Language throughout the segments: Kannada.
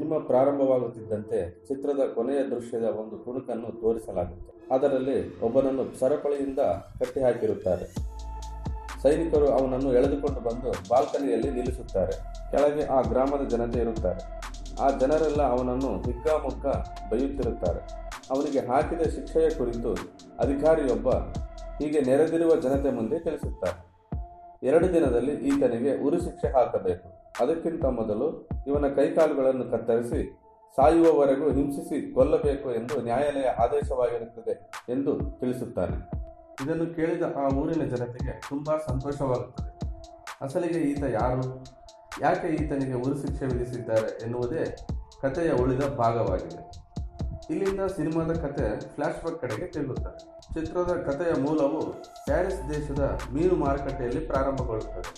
ಸಿನಿಮಾ ಪ್ರಾರಂಭವಾಗುತ್ತಿದ್ದಂತೆ ಚಿತ್ರದ ಕೊನೆಯ ದೃಶ್ಯದ ಒಂದು ತುಣುಕನ್ನು ತೋರಿಸಲಾಗುತ್ತೆ ಅದರಲ್ಲಿ ಒಬ್ಬನನ್ನು ಸರಪಳಿಯಿಂದ ಕಟ್ಟಿಹಾಕಿರುತ್ತಾರೆ ಸೈನಿಕರು ಅವನನ್ನು ಎಳೆದುಕೊಂಡು ಬಂದು ಬಾಲ್ಕನಿಯಲ್ಲಿ ನಿಲ್ಲಿಸುತ್ತಾರೆ ಕೆಳಗೆ ಆ ಗ್ರಾಮದ ಜನತೆ ಇರುತ್ತಾರೆ ಆ ಜನರೆಲ್ಲ ಅವನನ್ನು ಹಿಗ್ಗಾಮುಗ್ಗ ಬೈಯುತ್ತಿರುತ್ತಾರೆ ಅವನಿಗೆ ಹಾಕಿದ ಶಿಕ್ಷೆಯ ಕುರಿತು ಅಧಿಕಾರಿಯೊಬ್ಬ ಹೀಗೆ ನೆರೆದಿರುವ ಜನತೆ ಮುಂದೆ ತಿಳಿಸುತ್ತಾರೆ ಎರಡು ದಿನದಲ್ಲಿ ಈತನಿಗೆ ಉರಿ ಶಿಕ್ಷೆ ಹಾಕಬೇಕು ಅದಕ್ಕಿಂತ ಮೊದಲು ಇವನ ಕೈಕಾಲುಗಳನ್ನು ಕತ್ತರಿಸಿ ಸಾಯುವವರೆಗೂ ಹಿಂಸಿಸಿ ಕೊಲ್ಲಬೇಕು ಎಂದು ನ್ಯಾಯಾಲಯ ಆದೇಶವಾಗಿರುತ್ತದೆ ಎಂದು ತಿಳಿಸುತ್ತಾನೆ ಇದನ್ನು ಕೇಳಿದ ಆ ಊರಿನ ಜನತೆಗೆ ತುಂಬಾ ಸಂತೋಷವಾಗುತ್ತದೆ ಅಸಲಿಗೆ ಈತ ಯಾರು ಯಾಕೆ ಈತನಿಗೆ ಉರಿ ಶಿಕ್ಷೆ ವಿಧಿಸಿದ್ದಾರೆ ಎನ್ನುವುದೇ ಕಥೆಯ ಉಳಿದ ಭಾಗವಾಗಿದೆ ಇಲ್ಲಿಂದ ಸಿನಿಮಾದ ಕತೆ ಫ್ಲಾಶ್ ಬ್ಯಾಕ್ ಕಡೆಗೆ ತಿರುಗುತ್ತದೆ ಚಿತ್ರದ ಕಥೆಯ ಮೂಲವು ಪ್ಯಾರಿಸ್ ದೇಶದ ಮೀನು ಮಾರುಕಟ್ಟೆಯಲ್ಲಿ ಪ್ರಾರಂಭಗೊಳ್ಳುತ್ತದೆ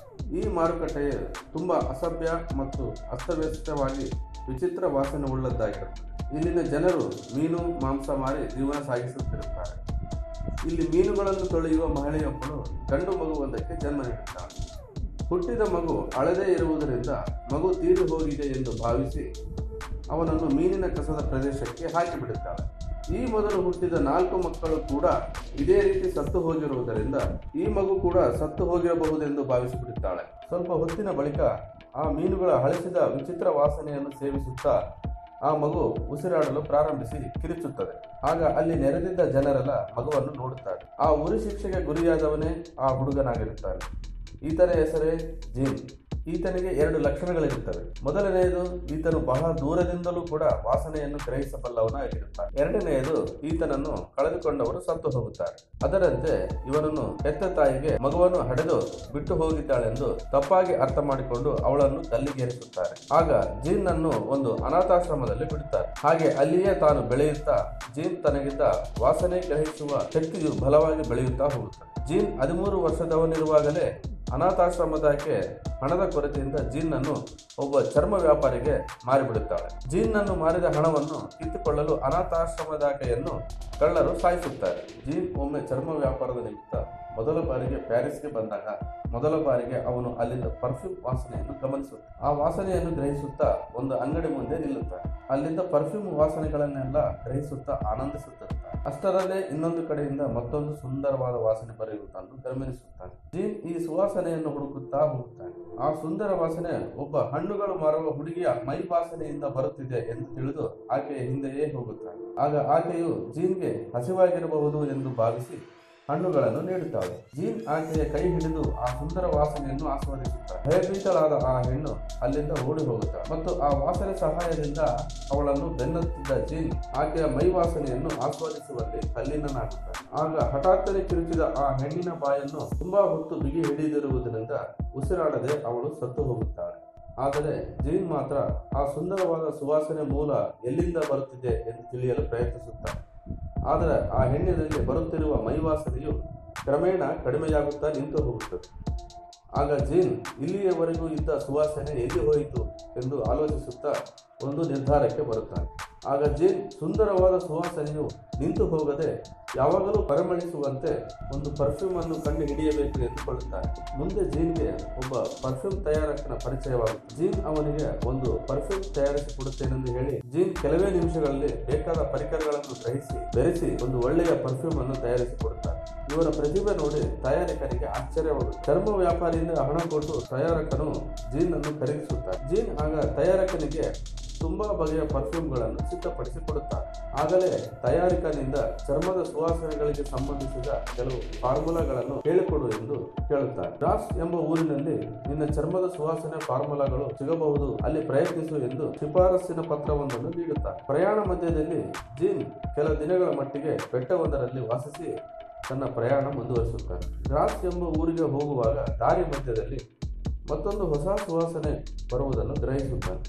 ಈ ಮಾರುಕಟ್ಟೆಯು ತುಂಬ ಅಸಭ್ಯ ಮತ್ತು ಅಸ್ತವ್ಯಸ್ತವಾಗಿ ವಿಚಿತ್ರ ವಾಸನೆ ಉಳ್ಳದ್ದಾಗಿರುತ್ತದೆ ಇಲ್ಲಿನ ಜನರು ಮೀನು ಮಾಂಸ ಮಾರಿ ಜೀವನ ಸಾಗಿಸುತ್ತಿರುತ್ತಾರೆ ಇಲ್ಲಿ ಮೀನುಗಳನ್ನು ತೊಳೆಯುವ ಮಹಿಳೆಯೊಬ್ಬಳು ಗಂಡು ಮಗುವೊಂದಕ್ಕೆ ಜನ್ಮ ನೀಡುತ್ತಾಳೆ ಹುಟ್ಟಿದ ಮಗು ಅಳದೇ ಇರುವುದರಿಂದ ಮಗು ತೀರಿ ಹೋಗಿದೆ ಎಂದು ಭಾವಿಸಿ ಅವನನ್ನು ಮೀನಿನ ಕಸದ ಪ್ರದೇಶಕ್ಕೆ ಹಾಕಿಬಿಡುತ್ತಾಳೆ ಈ ಮೊದಲು ಹುಟ್ಟಿದ ನಾಲ್ಕು ಮಕ್ಕಳು ಕೂಡ ಇದೇ ರೀತಿ ಸತ್ತು ಹೋಗಿರುವುದರಿಂದ ಈ ಮಗು ಕೂಡ ಸತ್ತು ಹೋಗಿರಬಹುದೆಂದು ಭಾವಿಸಿಬಿಡುತ್ತಾಳೆ ಸ್ವಲ್ಪ ಹೊತ್ತಿನ ಬಳಿಕ ಆ ಮೀನುಗಳ ಹಳಸಿದ ವಿಚಿತ್ರ ವಾಸನೆಯನ್ನು ಸೇವಿಸುತ್ತಾ ಆ ಮಗು ಉಸಿರಾಡಲು ಪ್ರಾರಂಭಿಸಿ ಕಿರಿಚುತ್ತದೆ ಆಗ ಅಲ್ಲಿ ನೆರೆದಿದ್ದ ಜನರೆಲ್ಲ ಮಗುವನ್ನು ನೋಡುತ್ತಾರೆ ಆ ಉರಿ ಶಿಕ್ಷೆಗೆ ಗುರಿಯಾದವನೇ ಆ ಹುಡುಗನಾಗಿರುತ್ತಾನೆ ಈತನ ಹೆಸರೇ ಜೀನ್ ಈತನಿಗೆ ಎರಡು ಲಕ್ಷಣಗಳಿರುತ್ತವೆ ಮೊದಲನೆಯದು ಈತನು ಬಹಳ ದೂರದಿಂದಲೂ ಕೂಡ ವಾಸನೆಯನ್ನು ಗ್ರಹಿಸಬಲ್ಲವನಾಗಿರುತ್ತಾನೆ ಎರಡನೆಯದು ಈತನನ್ನು ಕಳೆದುಕೊಂಡವರು ಸತ್ತು ಹೋಗುತ್ತಾರೆ ಅದರಂತೆ ಇವನನ್ನು ಹೆತ್ತ ತಾಯಿಗೆ ಮಗುವನ್ನು ಹಡೆದು ಬಿಟ್ಟು ಹೋಗಿದ್ದಾಳೆಂದು ತಪ್ಪಾಗಿ ಅರ್ಥ ಮಾಡಿಕೊಂಡು ಅವಳನ್ನು ಗಲ್ಲಿಗೇರಿಸುತ್ತಾರೆ ಆಗ ಜೀನ್ ಅನ್ನು ಒಂದು ಅನಾಥಾಶ್ರಮದಲ್ಲಿ ಬಿಡುತ್ತಾರೆ ಹಾಗೆ ಅಲ್ಲಿಯೇ ತಾನು ಬೆಳೆಯುತ್ತಾ ಜೀನ್ ತನಗಿದ್ದ ವಾಸನೆ ಗ್ರಹಿಸುವ ಶಕ್ತಿಯು ಬಲವಾಗಿ ಬೆಳೆಯುತ್ತಾ ಹೋಗುತ್ತದೆ ಜೀನ್ ಹದಿಮೂರು ವರ್ಷದವನಿರುವಾಗಲೇ ಅನಾಥಾಶ್ರಮದಕ್ಕೆ ಹಣದ ಕೊರತೆಯಿಂದ ಜೀನ್ ಅನ್ನು ಒಬ್ಬ ಚರ್ಮ ವ್ಯಾಪಾರಿಗೆ ಮಾರಿಬಿಡುತ್ತಾಳೆ ಜೀನ್ ಅನ್ನು ಮಾರಿದ ಹಣವನ್ನು ಕಿತ್ತುಕೊಳ್ಳಲು ಅನಾಥಾಶ್ರಮದಾಕೆಯನ್ನು ಕಳ್ಳರು ಸಾಯಿಸುತ್ತಾರೆ ಜೀನ್ ಒಮ್ಮೆ ಚರ್ಮ ವ್ಯಾಪಾರದ ನಿಮಿತ್ತ ಮೊದಲ ಬಾರಿಗೆ ಪ್ಯಾರಿಸ್ಗೆ ಬಂದಾಗ ಮೊದಲ ಬಾರಿಗೆ ಅವನು ಅಲ್ಲಿಂದ ಪರ್ಫ್ಯೂಮ್ ವಾಸನೆಯನ್ನು ಗಮನಿಸುತ್ತಾನೆ ಆ ವಾಸನೆಯನ್ನು ಗ್ರಹಿಸುತ್ತಾ ಒಂದು ಅಂಗಡಿ ಮುಂದೆ ನಿಲ್ಲುತ್ತಾನೆ ಅಲ್ಲಿಂದ ಪರ್ಫ್ಯೂಮ್ ವಾಸನೆಗಳನ್ನೆಲ್ಲ ಗ್ರಹಿಸುತ್ತಾ ಆನಂದಿಸುತ್ತಿರುತ್ತಾನೆ ಅಷ್ಟರಲ್ಲೇ ಇನ್ನೊಂದು ಕಡೆಯಿಂದ ಮತ್ತೊಂದು ಸುಂದರವಾದ ವಾಸನೆ ಬರೆಯುವುದನ್ನು ಗಮನಿಸುತ್ತಾನೆ ಜೀನ್ ಈ ಸುವಾಸನೆಯನ್ನು ಹುಡುಕುತ್ತಾ ಹೋಗುತ್ತಾನೆ ಆ ಸುಂದರ ವಾಸನೆ ಒಬ್ಬ ಹಣ್ಣುಗಳು ಮಾರುವ ಹುಡುಗಿಯ ಮೈ ವಾಸನೆಯಿಂದ ಬರುತ್ತಿದೆ ಎಂದು ತಿಳಿದು ಆಕೆಯ ಹಿಂದೆಯೇ ಹೋಗುತ್ತಾನೆ ಆಗ ಆಕೆಯು ಜೀನ್ಗೆ ಹಸಿವಾಗಿರಬಹುದು ಎಂದು ಭಾವಿಸಿ ಹಣ್ಣುಗಳನ್ನು ನೀಡುತ್ತಾಳೆ ಜೀನ್ ಆಕೆಯ ಕೈ ಹಿಡಿದು ಆ ಸುಂದರ ವಾಸನೆಯನ್ನು ಆಸ್ವಾದಿಸುತ್ತಾಳೆ ಭಯಭೀತಳಾದ ಆ ಹೆಣ್ಣು ಅಲ್ಲಿಂದ ಓಡಿ ಹೋಗುತ್ತಾಳೆ ಮತ್ತು ಆ ವಾಸನೆ ಸಹಾಯದಿಂದ ಅವಳನ್ನು ಬೆನ್ನತ್ತಿದ್ದ ಜೀನ್ ಆಕೆಯ ಮೈ ವಾಸನೆಯನ್ನು ಆಸ್ವಾದಿಸುವಲ್ಲಿ ತಲ್ಲೀನನಾಗುತ್ತಾನೆ ಆಗ ಹಠಾತ್ತನೆ ಕಿರುಚಿದ ಆ ಹೆಣ್ಣಿನ ಬಾಯನ್ನು ತುಂಬಾ ಹೊತ್ತು ಬಿಗಿ ಹಿಡಿದಿರುವುದರಿಂದ ಉಸಿರಾಡದೆ ಅವಳು ಸತ್ತು ಹೋಗುತ್ತಾಳೆ ಆದರೆ ಜೀನ್ ಮಾತ್ರ ಆ ಸುಂದರವಾದ ಸುವಾಸನೆ ಮೂಲ ಎಲ್ಲಿಂದ ಬರುತ್ತಿದೆ ಎಂದು ತಿಳಿಯಲು ಪ್ರಯತ್ನಿಸುತ್ತಾನೆ ಆದರೆ ಆ ಹೆಣ್ಣಿನಲ್ಲಿ ಬರುತ್ತಿರುವ ಮೈವಾಸನೆಯು ಕ್ರಮೇಣ ಕಡಿಮೆಯಾಗುತ್ತಾ ನಿಂತು ಹೋಗುತ್ತದೆ ಆಗ ಜೀನ್ ಇಲ್ಲಿಯವರೆಗೂ ಇದ್ದ ಸುವಾಸನೆ ಎಲ್ಲಿ ಹೋಯಿತು ಎಂದು ಆಲೋಚಿಸುತ್ತಾ ಒಂದು ನಿರ್ಧಾರಕ್ಕೆ ಬರುತ್ತಾನೆ ಆಗ ಜೀನ್ ಸುಂದರವಾದ ಸುವಾಸನೆಯು ನಿಂತು ಹೋಗದೆ ಯಾವಾಗಲೂ ಪರಿಮಳಿಸುವಂತೆ ಒಂದು ಪರ್ಫ್ಯೂಮ್ ಅನ್ನು ಕಂಡು ಹಿಡಿಯಬೇಕು ಎಂದುಕೊಳ್ಳುತ್ತಾನೆ ಮುಂದೆ ಜೀನ್ಗೆ ಒಬ್ಬ ಪರ್ಫ್ಯೂಮ್ ತಯಾರಕನ ಪರಿಚಯವಾಗುತ್ತೆ ಜೀನ್ ಅವನಿಗೆ ಒಂದು ಪರ್ಫ್ಯೂಮ್ ತಯಾರಿಸಿ ಕೊಡುತ್ತೇನೆಂದು ಹೇಳಿ ಜೀನ್ ಕೆಲವೇ ನಿಮಿಷಗಳಲ್ಲಿ ಬೇಕಾದ ಪರಿಕರಗಳನ್ನು ಗ್ರಹಿಸಿ ಬೆರೆಸಿ ಒಂದು ಒಳ್ಳೆಯ ಪರ್ಫ್ಯೂಮ್ ಅನ್ನು ತಯಾರಿಸಿ ಕೊಡುತ್ತಾನೆ ಇವರ ಪ್ರತಿಭೆ ನೋಡಿ ತಯಾರಕನಿಗೆ ಆಶ್ಚರ್ಯವಾಗುತ್ತೆ ಚರ್ಮ ವ್ಯಾಪಾರಿಯಿಂದ ಹಣ ಕೊಟ್ಟು ತಯಾರಕನು ಜೀನ್ ಅನ್ನು ಖರೀದಿಸುತ್ತಾರೆ ಜೀನ್ ಆಗ ತಯಾರಕನಿಗೆ ತುಂಬಾ ಬಗೆಯ ಪರ್ಫ್ಯೂಮ್ಗಳನ್ನು ಸಿದ್ಧಪಡಿಸಿ ಕೊಡುತ್ತಾರೆ ಆಗಲೇ ತಯಾರಕನಿಂದ ಚರ್ಮದ ಸುವಾಸನೆಗಳಿಗೆ ಸಂಬಂಧಿಸಿದ ಕೆಲವು ಫಾರ್ಮುಲಾಗಳನ್ನು ಹೇಳಿಕೊಡು ಎಂದು ಕೇಳುತ್ತಾರೆ ಡ್ರಾಸ್ ಎಂಬ ಊರಿನಲ್ಲಿ ನಿನ್ನ ಚರ್ಮದ ಸುವಾಸನೆ ಫಾರ್ಮುಲಾಗಳು ಸಿಗಬಹುದು ಅಲ್ಲಿ ಪ್ರಯತ್ನಿಸು ಎಂದು ಶಿಫಾರಸ್ಸಿನ ಪತ್ರವೊಂದನ್ನು ನೀಡುತ್ತಾರೆ ಪ್ರಯಾಣ ಮಧ್ಯದಲ್ಲಿ ಜೀನ್ ಕೆಲ ದಿನಗಳ ಮಟ್ಟಿಗೆ ಬೆಟ್ಟವೊಂದರಲ್ಲಿ ವಾಸಿಸಿ ತನ್ನ ಪ್ರಯಾಣ ಮುಂದುವರಿಸುತ್ತಾರೆ ಡ್ರಾಸ್ ಎಂಬ ಊರಿಗೆ ಹೋಗುವಾಗ ದಾರಿ ಮಧ್ಯದಲ್ಲಿ ಮತ್ತೊಂದು ಹೊಸ ಸುವಾಸನೆ ಬರುವುದನ್ನು ಗ್ರಹಿಸುತ್ತಾನೆ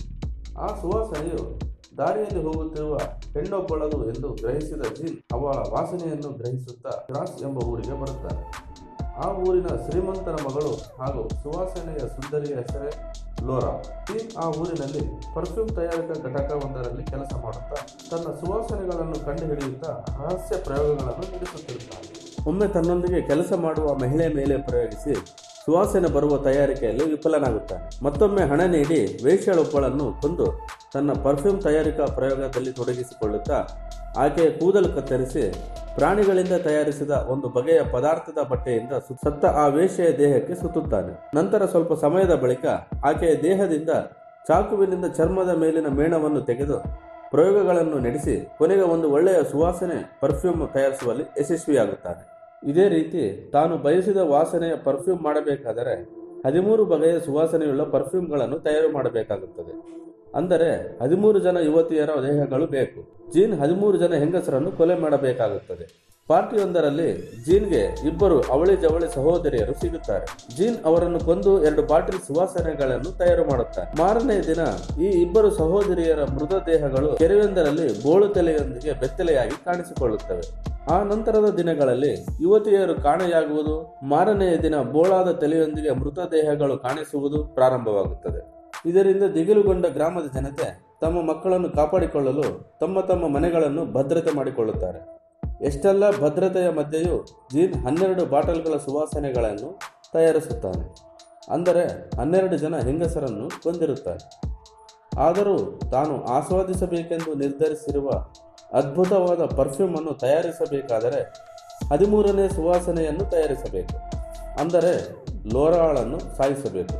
ಆ ಸುವಾಸನೆಯು ದಾರಿಯಲ್ಲಿ ಹೋಗುತ್ತಿರುವ ಹೆಣ್ಣೊಬ್ಬಳದು ಎಂದು ಗ್ರಹಿಸಿದ ಜೀನ್ ಅವಳ ವಾಸನೆಯನ್ನು ಗ್ರಹಿಸುತ್ತಾ ಡ್ರಾಸ್ ಎಂಬ ಊರಿಗೆ ಬರುತ್ತಾನೆ ಆ ಊರಿನ ಶ್ರೀಮಂತನ ಮಗಳು ಹಾಗೂ ಸುವಾಸನೆಯ ಸುಂದರಿಯ ಹೆಸರೇ ಲೋರಾ ಜೀನ್ ಆ ಊರಿನಲ್ಲಿ ಪರ್ಫ್ಯೂಮ್ ತಯಾರಕ ಘಟಕವೊಂದರಲ್ಲಿ ಕೆಲಸ ಮಾಡುತ್ತಾ ತನ್ನ ಸುವಾಸನೆಗಳನ್ನು ಕಂಡುಹಿಡಿಯುತ್ತಾ ರಹಸ್ಯ ಪ್ರಯೋಗಗಳನ್ನು ನಡೆಸುತ್ತಿರುತ್ತಾನೆ ಒಮ್ಮೆ ತನ್ನೊಂದಿಗೆ ಕೆಲಸ ಮಾಡುವ ಮಹಿಳೆಯ ಮೇಲೆ ಪ್ರಯೋಗಿಸಿ ಸುವಾಸನೆ ಬರುವ ತಯಾರಿಕೆಯಲ್ಲಿ ವಿಫಲನಾಗುತ್ತಾನೆ ಮತ್ತೊಮ್ಮೆ ಹಣ ನೀಡಿ ವೇಶ್ಯಾಳೊಬ್ಬಳನ್ನು ಕೊಂದು ತನ್ನ ಪರ್ಫ್ಯೂಮ್ ತಯಾರಿಕಾ ಪ್ರಯೋಗದಲ್ಲಿ ತೊಡಗಿಸಿಕೊಳ್ಳುತ್ತಾ ಆಕೆಯ ಕೂದಲು ಕತ್ತರಿಸಿ ಪ್ರಾಣಿಗಳಿಂದ ತಯಾರಿಸಿದ ಒಂದು ಬಗೆಯ ಪದಾರ್ಥದ ಬಟ್ಟೆಯಿಂದ ಸು- ಸತ್ತ ಆ ವೇಶ್ಯೆಯ ದೇಹಕ್ಕೆ ಸುತ್ತುತ್ತಾನೆ ನಂತರ ಸ್ವಲ್ಪ ಸಮಯದ ಬಳಿಕ ಆಕೆಯ ದೇಹದಿಂದ ಚಾಕುವಿನಿಂದ ಚರ್ಮದ ಮೇಲಿನ ಮೇಣವನ್ನು ತೆಗೆದು ಪ್ರಯೋಗಗಳನ್ನು ನಡೆಸಿ ಕೊನೆಗೆ ಒಂದು ಒಳ್ಳೆಯ ಸುವಾಸನೆ ಪರ್ಫ್ಯೂಮ್ ತಯಾರಿಸುವಲ್ಲಿ ಯಶಸ್ವಿಯಾಗುತ್ತಾನೆ ಇದೇ ರೀತಿ ತಾನು ಬಯಸಿದ ವಾಸನೆಯ ಪರ್ಫ್ಯೂಮ್ ಮಾಡಬೇಕಾದರೆ ಹದಿಮೂರು ಬಗೆಯ ಸುವಾಸನೆಯುಳ್ಳ ಪರ್ಫ್ಯೂಮ್ಗಳನ್ನು ತಯಾರು ಮಾಡಬೇಕಾಗುತ್ತದೆ ಅಂದರೆ ಹದಿಮೂರು ಜನ ಯುವತಿಯರ ದೇಹಗಳು ಬೇಕು ಜೀನ್ ಹದಿಮೂರು ಜನ ಹೆಂಗಸರನ್ನು ಕೊಲೆ ಮಾಡಬೇಕಾಗುತ್ತದೆ ಪಾರ್ಟಿಯೊಂದರಲ್ಲಿ ಜೀನ್ಗೆ ಇಬ್ಬರು ಅವಳಿ ಜವಳಿ ಸಹೋದರಿಯರು ಸಿಗುತ್ತಾರೆ ಜೀನ್ ಅವರನ್ನು ಕೊಂದು ಎರಡು ಬಾಟಲ್ ಸುವಾಸನೆಗಳನ್ನು ತಯಾರು ಮಾಡುತ್ತಾರೆ ಮಾರನೇ ದಿನ ಈ ಇಬ್ಬರು ಸಹೋದರಿಯರ ಮೃತದೇಹಗಳು ಕೆರೆಯೊಂದರಲ್ಲಿ ಬೋಳು ತಲೆಯೊಂದಿಗೆ ಬೆತ್ತಲೆಯಾಗಿ ಕಾಣಿಸಿಕೊಳ್ಳುತ್ತವೆ ಆ ನಂತರದ ದಿನಗಳಲ್ಲಿ ಯುವತಿಯರು ಕಾಣೆಯಾಗುವುದು ಮಾರನೆಯ ದಿನ ಬೋಳಾದ ತಲೆಯೊಂದಿಗೆ ಮೃತದೇಹಗಳು ಕಾಣಿಸುವುದು ಪ್ರಾರಂಭವಾಗುತ್ತದೆ ಇದರಿಂದ ದಿಗಿಲುಗೊಂಡ ಗ್ರಾಮದ ಜನತೆ ತಮ್ಮ ಮಕ್ಕಳನ್ನು ಕಾಪಾಡಿಕೊಳ್ಳಲು ತಮ್ಮ ತಮ್ಮ ಮನೆಗಳನ್ನು ಭದ್ರತೆ ಮಾಡಿಕೊಳ್ಳುತ್ತಾರೆ ಎಷ್ಟೆಲ್ಲ ಭದ್ರತೆಯ ಮಧ್ಯೆಯೂ ಜೀನ್ ಹನ್ನೆರಡು ಬಾಟಲ್ಗಳ ಸುವಾಸನೆಗಳನ್ನು ತಯಾರಿಸುತ್ತಾನೆ ಅಂದರೆ ಹನ್ನೆರಡು ಜನ ಹೆಂಗಸರನ್ನು ಕೊಂದಿರುತ್ತಾರೆ ಆದರೂ ತಾನು ಆಸ್ವಾದಿಸಬೇಕೆಂದು ನಿರ್ಧರಿಸಿರುವ ಅದ್ಭುತವಾದ ಪರ್ಫ್ಯೂಮ್ ಅನ್ನು ತಯಾರಿಸಬೇಕಾದರೆ ಹದಿಮೂರನೇ ಸುವಾಸನೆಯನ್ನು ತಯಾರಿಸಬೇಕು ಅಂದರೆ ಲೋರಾಳನ್ನು ಸಾಯಿಸಬೇಕು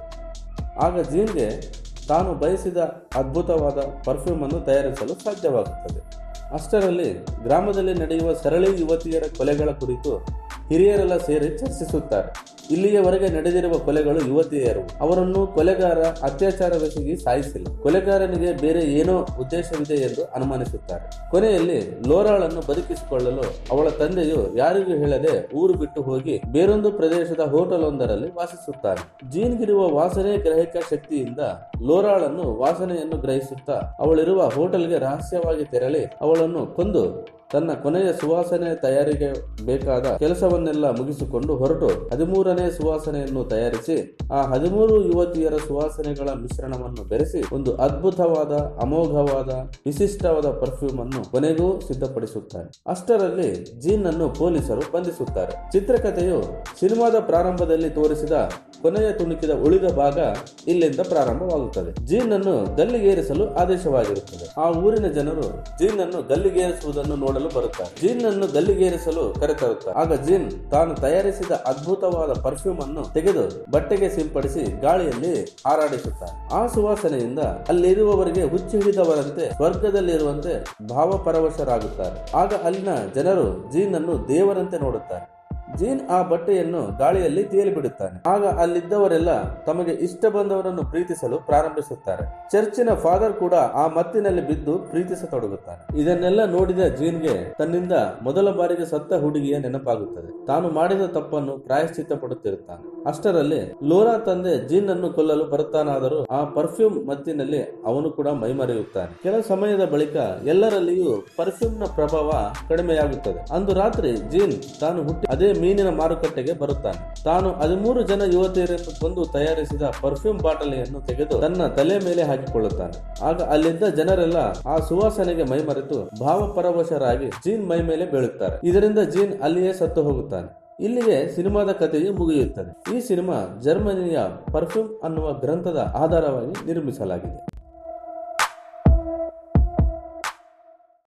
ಆಗ ಜೀನ್ಗೆ ತಾನು ಬಯಸಿದ ಅದ್ಭುತವಾದ ಪರ್ಫ್ಯೂಮ್ ಅನ್ನು ತಯಾರಿಸಲು ಸಾಧ್ಯವಾಗುತ್ತದೆ ಅಷ್ಟರಲ್ಲಿ ಗ್ರಾಮದಲ್ಲಿ ನಡೆಯುವ ಸರಳಿ ಯುವತಿಯರ ಕೊಲೆಗಳ ಕುರಿತು ಹಿರಿಯರೆಲ್ಲ ಸೇರಿ ಚರ್ಚಿಸುತ್ತಾರೆ ಇಲ್ಲಿಯವರೆಗೆ ನಡೆದಿರುವ ಕೊಲೆಗಳು ಯುವತಿಯರು ಅವರನ್ನು ಕೊಲೆಗಾರ ಅತ್ಯಾಚಾರವೆಸಗಿ ಸಾಯಿಸಿಲ್ಲ ಕೊಲೆಗಾರನಿಗೆ ಬೇರೆ ಏನೋ ಉದ್ದೇಶವಿದೆ ಎಂದು ಅನುಮಾನಿಸುತ್ತಾರೆ ಕೊನೆಯಲ್ಲಿ ಲೋರಾಳನ್ನು ಬದುಕಿಸಿಕೊಳ್ಳಲು ಅವಳ ತಂದೆಯು ಯಾರಿಗೂ ಹೇಳದೆ ಊರು ಬಿಟ್ಟು ಹೋಗಿ ಬೇರೊಂದು ಪ್ರದೇಶದ ಹೋಟೆಲ್ ಒಂದರಲ್ಲಿ ವಾಸಿಸುತ್ತಾನೆ ಜೀನ್ಗಿರುವ ವಾಸನೆ ಗ್ರಹಿಕ ಶಕ್ತಿಯಿಂದ ಲೋರಾಳನ್ನು ವಾಸನೆಯನ್ನು ಗ್ರಹಿಸುತ್ತಾ ಅವಳಿರುವ ಹೋಟೆಲ್ಗೆ ರಹಸ್ಯವಾಗಿ ತೆರಳಿ ಅವಳನ್ನು ಕೊಂದು ತನ್ನ ಕೊನೆಯ ಸುವಾಸನೆ ತಯಾರಿಗೆ ಬೇಕಾದ ಕೆಲಸವನ್ನೆಲ್ಲ ಮುಗಿಸಿಕೊಂಡು ಹೊರಟು ಹದಿಮೂರನೇ ಸುವಾಸನೆಯನ್ನು ತಯಾರಿಸಿ ಆ ಹದಿಮೂರು ಯುವತಿಯರ ಸುವಾಸನೆಗಳ ಮಿಶ್ರಣವನ್ನು ಬೆರೆಸಿ ಒಂದು ಅದ್ಭುತವಾದ ಅಮೋಘವಾದ ವಿಶಿಷ್ಟವಾದ ಪರ್ಫ್ಯೂಮ್ ಅನ್ನು ಕೊನೆಗೂ ಸಿದ್ಧಪಡಿಸುತ್ತಾರೆ ಅಷ್ಟರಲ್ಲಿ ಜೀನ್ ಅನ್ನು ಪೊಲೀಸರು ಬಂಧಿಸುತ್ತಾರೆ ಚಿತ್ರಕಥೆಯು ಸಿನಿಮಾದ ಪ್ರಾರಂಭದಲ್ಲಿ ತೋರಿಸಿದ ಕೊನೆಯ ತುಣುಕಿದ ಉಳಿದ ಭಾಗ ಇಲ್ಲಿಂದ ಪ್ರಾರಂಭವಾಗುತ್ತದೆ ಜೀನ್ ಅನ್ನು ಗಲ್ಲಿಗೇರಿಸಲು ಆದೇಶವಾಗಿರುತ್ತದೆ ಆ ಊರಿನ ಜನರು ಜೀನ್ ಅನ್ನು ಗಲ್ಲಿಗೇರಿಸುವುದನ್ನು ನೋಡಲು ಬರುತ್ತಾರೆ ಜೀನ್ ಅನ್ನು ಗಲ್ಲಿಗೇರಿಸಲು ಕರೆತರುತ್ತಾರೆ ಆಗ ಜೀನ್ ತಾನು ತಯಾರಿಸಿದ ಅದ್ಭುತವಾದ ಪರ್ಫ್ಯೂಮ್ ಅನ್ನು ತೆಗೆದು ಬಟ್ಟೆಗೆ ಸಿಂಪಡಿಸಿ ಗಾಳಿಯಲ್ಲಿ ಹಾರಾಡಿಸುತ್ತಾರೆ ಆ ಸುವಾಸನೆಯಿಂದ ಅಲ್ಲಿರುವವರಿಗೆ ಹುಚ್ಚು ಹಿಡಿದವರಂತೆ ಸ್ವರ್ಗದಲ್ಲಿರುವಂತೆ ಭಾವಪರವಶರಾಗುತ್ತಾರೆ ಆಗ ಅಲ್ಲಿನ ಜನರು ಜೀನ್ ಅನ್ನು ದೇವರಂತೆ ನೋಡುತ್ತಾರೆ ಜೀನ್ ಆ ಬಟ್ಟೆಯನ್ನು ಗಾಳಿಯಲ್ಲಿ ತೇಲಿ ಬಿಡುತ್ತಾನೆ ಆಗ ಅಲ್ಲಿದ್ದವರೆಲ್ಲ ತಮಗೆ ಇಷ್ಟ ಬಂದವರನ್ನು ಪ್ರೀತಿಸಲು ಪ್ರಾರಂಭಿಸುತ್ತಾರೆ ಚರ್ಚಿನ ಫಾದರ್ ಕೂಡ ಆ ಮತ್ತಿನಲ್ಲಿ ಬಿದ್ದು ಪ್ರೀತಿಸತೊಡಗುತ್ತಾನೆ ಇದನ್ನೆಲ್ಲ ನೋಡಿದ ಜೀನ್ಗೆ ತನ್ನಿಂದ ಮೊದಲ ಬಾರಿಗೆ ಸತ್ತ ಹುಡುಗಿಯ ನೆನಪಾಗುತ್ತದೆ ತಾನು ಮಾಡಿದ ತಪ್ಪನ್ನು ಪ್ರಾಯಶ್ಚಿತ್ತ ಪಡುತ್ತಿರುತ್ತಾನೆ ಅಷ್ಟರಲ್ಲಿ ಲೋರಾ ತಂದೆ ಜೀನ್ ಅನ್ನು ಕೊಲ್ಲಲು ಬರುತ್ತಾನಾದರೂ ಆ ಪರ್ಫ್ಯೂಮ್ ಮತ್ತಿನಲ್ಲಿ ಅವನು ಕೂಡ ಮೈಮರೆಯುತ್ತಾನೆ ಕೆಲ ಸಮಯದ ಬಳಿಕ ಎಲ್ಲರಲ್ಲಿಯೂ ಪರ್ಫ್ಯೂಮ್ ನ ಪ್ರಭಾವ ಕಡಿಮೆಯಾಗುತ್ತದೆ ಅಂದು ರಾತ್ರಿ ಜೀನ್ ತಾನು ಹುಟ್ಟಿ ಅದೇ ಮೀನಿನ ಮಾರುಕಟ್ಟೆಗೆ ಬರುತ್ತಾನೆ ತಾನು ಹದಿಮೂರು ಜನ ಯುವತಿಯರನ್ನು ಕೊಂದು ತಯಾರಿಸಿದ ಪರ್ಫ್ಯೂಮ್ ಬಾಟಲಿಯನ್ನು ತೆಗೆದು ತನ್ನ ತಲೆ ಮೇಲೆ ಹಾಕಿಕೊಳ್ಳುತ್ತಾನೆ ಆಗ ಅಲ್ಲಿದ್ದ ಜನರೆಲ್ಲ ಆ ಸುವಾಸನೆಗೆ ಮೈಮರೆತು ಭಾವಪರವಶರಾಗಿ ಜೀನ್ ಮೈ ಮೇಲೆ ಬೀಳುತ್ತಾರೆ ಇದರಿಂದ ಜೀನ್ ಅಲ್ಲಿಯೇ ಸತ್ತು ಹೋಗುತ್ತಾನೆ ಇಲ್ಲಿಗೆ ಸಿನಿಮಾದ ಕಥೆಯು ಮುಗಿಯುತ್ತದೆ ಈ ಸಿನಿಮಾ ಜರ್ಮನಿಯ ಪರ್ಫ್ಯೂಮ್ ಅನ್ನುವ ಗ್ರಂಥದ ಆಧಾರವಾಗಿ ನಿರ್ಮಿಸಲಾಗಿದೆ